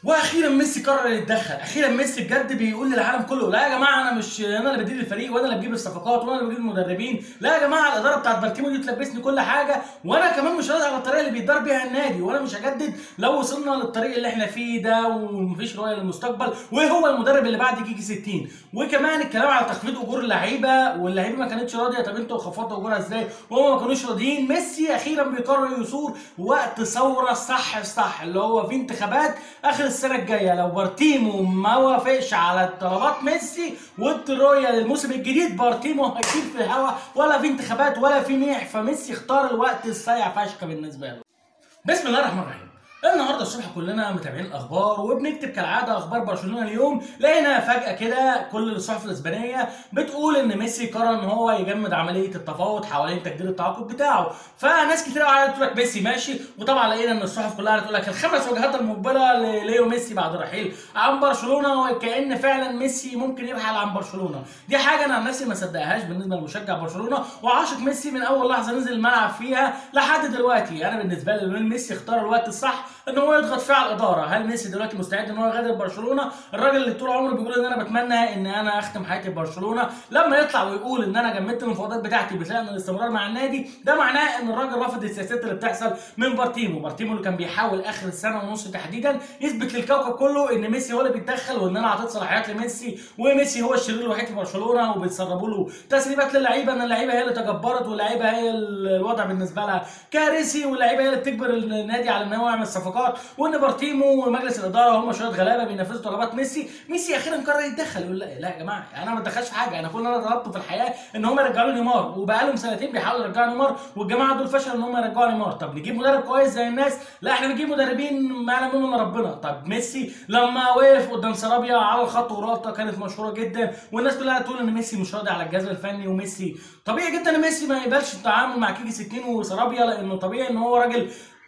واخيرا ميسي قرر يتدخل اخيرا ميسي بجد بيقول للعالم كله لا يا جماعه انا مش انا اللي بدير الفريق وانا اللي بجيب الصفقات وانا اللي بجيب المدربين لا يا جماعه الاداره بتاعت بارتيمو دي تلبسني كل حاجه وانا كمان مش راضي على الطريقه اللي بيدار بيها النادي وانا مش هجدد لو وصلنا للطريق اللي احنا فيه ده ومفيش رؤيه للمستقبل وايه هو المدرب اللي بعد كيكي 60 وكمان الكلام على تخفيض اجور اللعيبه واللعيبه ما كانتش راضيه طب انتوا خفضتوا اجورها ازاي وهم ما كانوش راضيين ميسي اخيرا بيقرر يثور وقت ثوره صح الصح اللي هو في انتخابات اخر السنه الجايه لو بارتيمو ما وافقش على طلبات ميسي والرؤيه للموسم الجديد بارتيمو هيطير في الهواء ولا في انتخابات ولا في ميح فميسي اختار الوقت الصايع فشخ بالنسبه له بسم الله الرحمن الرحيم النهارده الصبح كلنا متابعين الاخبار وبنكتب كالعاده اخبار برشلونه اليوم لقينا فجاه كده كل الصحف الاسبانيه بتقول ان ميسي قرر ان هو يجمد عمليه التفاوض حوالين تجديد التعاقد بتاعه فناس كتير قاعده تقول لك ميسي ماشي وطبعا لقينا ان الصحف كلها تقول لك الخمس وجهات المقبله لليو ميسي بعد الرحيل عن برشلونه وكان فعلا ميسي ممكن يرحل عن برشلونه دي حاجه انا عن نفسي ما صدقهاش بالنسبه لمشجع برشلونه وعاشق ميسي من اول لحظه نزل الملعب فيها لحد دلوقتي انا بالنسبه لي ميسي اختار الوقت الصح ان هو يضغط فيه على الاداره هل ميسي دلوقتي مستعد ان هو يغادر برشلونه الراجل اللي طول عمره بيقول ان انا بتمنى ان انا اختم حياتي في برشلونه لما يطلع ويقول ان انا جمدت المفاوضات بتاعتي بشان الاستمرار مع النادي ده معناه ان الراجل رافض السياسات اللي بتحصل من بارتيمو بارتيمو اللي كان بيحاول اخر السنه ونص تحديدا يثبت للكوكب كله ان ميسي هو اللي بيتدخل وان انا اعطيت صلاحيات لميسي وميسي هو الشرير الوحيد في برشلونه وبيتسربوا له تسريبات للعيبه ان اللعيبه هي اللي تجبرت واللعيبه هي الوضع بالنسبه لها كارثي واللعيبه هي اللي بتجبر النادي على ان هو يعمل صفقات وان بارتيمو ومجلس الاداره هم شويه غلابه بينفذوا طلبات ميسي ميسي اخيرا قرر يتدخل يقول لا, لا يا جماعه انا ما اتدخلش في حاجه انا كل اللي انا طلبته في الحياه ان هم يرجعوا لي نيمار وبقالهم سنتين بيحاولوا يرجعوا نيمار والجماعه دول فشلوا ان هم يرجعوا نيمار طب نجيب مدرب كويس زي الناس لا احنا بنجيب مدربين ما يعلم منهم ربنا طب ميسي لما وقف قدام سرابيا على الخط ورالتا كانت مشهوره جدا والناس كلها تقول ان ميسي مش راضي على الجهاز الفني وميسي طبيعي جدا ان ميسي ما يقبلش التعامل مع كيكي 60 وسرابيا لانه طبيعي ان هو راجل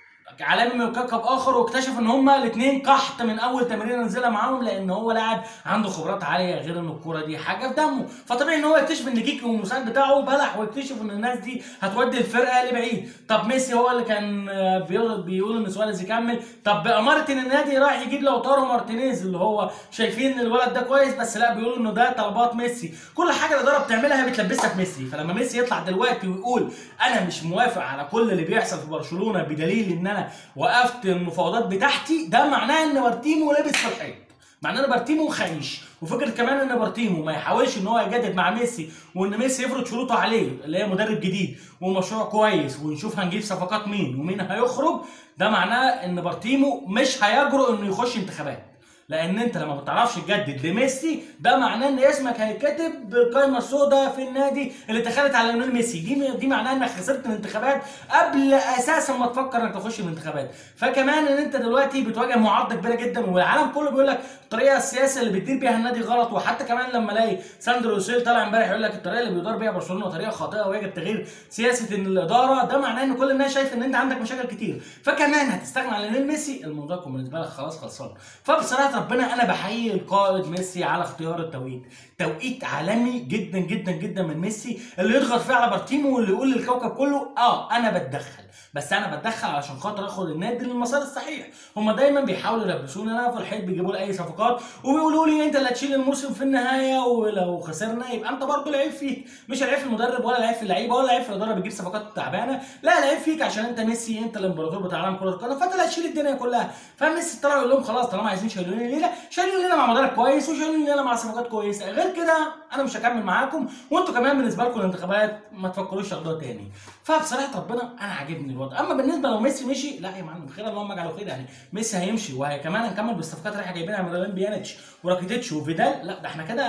عالمي من كوكب اخر واكتشف ان هما الاثنين قحط من اول تمرين نزلها معاهم لان هو لاعب عنده خبرات عاليه غير ان الكوره دي حاجه في دمه فطبيعي ان هو يكتشف ان كيكي والمساعد بتاعه بلح ويكتشف ان الناس دي هتودي الفرقه لبعيد طب ميسي هو اللي كان بيقول ان سواريز يكمل طب باماره ان النادي رايح يجيب لوتارو مارتينيز اللي هو شايفين ان الولد ده كويس بس لا بيقولوا انه ده طلبات ميسي كل حاجه الاداره بتعملها هي بتلبسها ميسي فلما ميسي يطلع دلوقتي ويقول انا مش موافق على كل اللي بيحصل في برشلونه بدليل ان انا وقفت المفاوضات بتاعتي ده معناه ان بارتيمو لابس في الحيط معناه ان بارتيمو خايش وفكره كمان ان بارتيمو ما يحاولش ان هو يجدد مع ميسي وان ميسي يفرض شروطه عليه اللي هي مدرب جديد ومشروع كويس ونشوف هنجيب صفقات مين ومين هيخرج ده معناه ان بارتيمو مش هيجرؤ انه يخش انتخابات لان انت لما ما بتعرفش تجدد لميسي ده معناه ان اسمك هيتكتب بالقائمه السوداء في النادي اللي دخلت على ليونيل ميسي دي دي معناها انك خسرت الانتخابات قبل اساسا ما تفكر انك تخش الانتخابات فكمان ان انت دلوقتي بتواجه معارضه كبيره جدا والعالم كله بيقول لك الطريقه السياسيه اللي بتدير بيها النادي غلط وحتى كمان لما الاقي ساندرو يوسيل طالع امبارح يقول لك الطريقه اللي بيدار بيها برشلونه طريقه خاطئه ويجب تغيير سياسه الاداره ده معناه ان كل الناس شايفه ان انت عندك مشاكل كتير فكمان هتستغنى عن ليونيل ميسي الموضوع يكون بالنسبه لك خلاص خلصان فبصراحه ربنا انا بحيي بحيي القائد ميسي على اختيار التوقيت توقيت عالمي جدا جدا جدا من ميسي اللي يضغط فيه على بارتيمو واللي يقول للكوكب كله اه انا بتدخل بس انا بتدخل علشان خاطر اخد النادي للمسار الصحيح هم دايما بيحاولوا يلبسوني انا في الحيط بيجيبوا لي اي صفقات وبيقولوا لي انت اللي هتشيل الموسم في النهايه ولو خسرنا يبقى انت برضه العيب فيك مش العيب في المدرب ولا العيب في اللعيبه ولا العيب في الاداره بتجيب صفقات تعبانه لا العيب فيك عشان انت ميسي انت الامبراطور بتاع عالم كره القدم فانت اللي هتشيل الدنيا كلها فميسي طلع يقول لهم خلاص طالما عايزين شايلوني ليله شايلوني ليله مع مدرب كويس وشايلوني ليله مع صفقات كويسه غير كده انا مش هكمل معاكم وانتوا كمان بالنسبه لكم الانتخابات ما تفكروش تاخدوها تاني فبصراحه ربنا انا عاجبني الوضع اما بالنسبه لو ميسي مشي لا يا معلم خير اللهم اجعله خير يعني ميسي هيمشي وهي كمان هنكمل بالصفقات اللي احنا جايبينها من ريان بيانيتش وراكيتيتش وفيدال لا ده احنا كده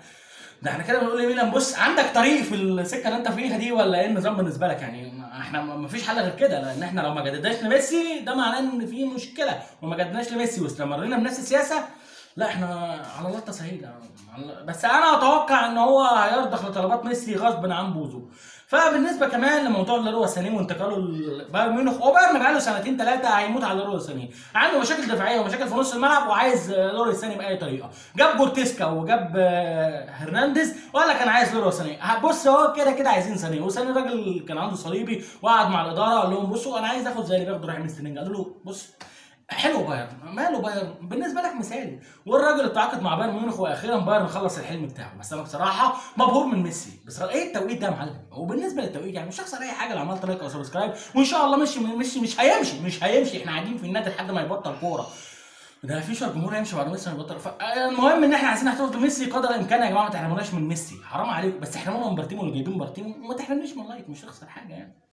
ده احنا كده بنقول لميلان بص عندك طريق في السكه اللي انت فيها دي ولا ايه النظام بالنسبه لك يعني احنا ما فيش حل غير كده لان احنا لو ما جددناش لميسي ده معناه ان في مشكله وما جددناش لميسي واستمرينا بنفس السياسه لا احنا على الله التسهيل بس انا اتوقع ان هو هيرضخ لطلبات ميسي غصب عن بوزو فبالنسبه كمان لموضوع ليرو سانيه وانتقاله لبايرن ميونخ هو بايرن بقاله سنتين ثلاثه هيموت على ليرو سانيه عنده مشاكل دفاعيه ومشاكل في نص الملعب وعايز ليرو سانيه باي طريقه جاب جورتيسكا وجاب هرنانديز وقال لك انا عايز ليرو سانيه بص هو كده كده عايزين سانيه وسانيه راجل كان عنده صليبي وقعد مع الاداره قال لهم بصوا انا عايز اخد زي اللي بياخدوا رايح ستيرلينج قالوا له بص حلو بايرن ماله بايرن بالنسبه لك مثالي والراجل اتعاقد مع بايرن ميونخ واخيرا بايرن خلص الحلم بتاعه بس انا بصراحه مبهور من ميسي بس ايه التوقيت ده يا معلم وبالنسبه للتوقيت يعني مش هخسر اي حاجه لو عملت لايك او سبسكرايب وان شاء الله مش مش مش هيمشي مش هيمشي احنا قاعدين في النادي لحد ما يبطل كوره ده في شويه جمهور هيمشي بعد ميسي ما يبطل ف- المهم ان احنا عايزين نحتفظ بميسي قدر الامكان يا جماعه ما تحرموناش من ميسي حرام عليكم بس احرمونا من بارتيمو اللي جايبين بارتيمو وما تحرمنيش من لايك مش هخسر حاجه يعني